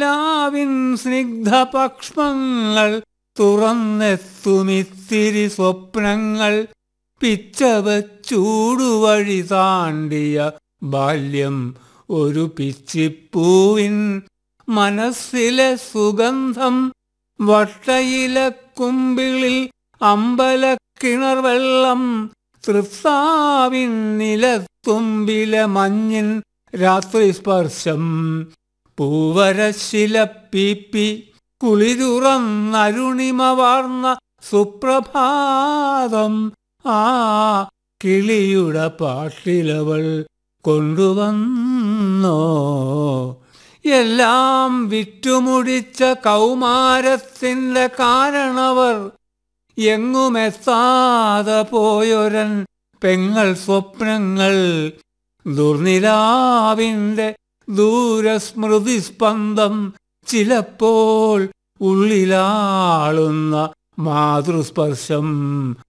നിലാവിൻ സ്നിഗ്ധപക്ഷ്മങ്ങൾ തുറന്നെത്തുമിത്തിരി സ്വപ്നങ്ങൾ പിച്ചവച്ചൂടുവഴി താണ്ടിയ ബാല്യം ഒരു പിച്ചിപ്പൂവിൻ മനസ്സിലെ സുഗന്ധം വട്ടയിലക്കുമ്പിളിൽ അമ്പലക്കിണർ വെള്ളം തൃപ്താവിൻ നിലത്തുമ്പിലെ മഞ്ഞിൻ രാത്രി സ്പർശം പൂവരശിലപ്പീപ്പി കുളിരുറന്നരുണിമ വാർന്ന സുപ്രഭാതം ആ കിളിയുടെ പാട്ടിലവൾ കൊണ്ടുവന്നോ എല്ലാം വിറ്റുമുടിച്ച കൗമാരത്തിൻ്റെ കാരണവർ എങ്ങുമെത്താതെ പോയൊരൻ പെങ്ങൾ സ്വപ്നങ്ങൾ ദുർനിലാവിൻ്റെ ദൂരസ്മൃതി സ്പന്ദം ചിലപ്പോൾ ഉള്ളിലാളുന്ന മാതൃസ്പർശം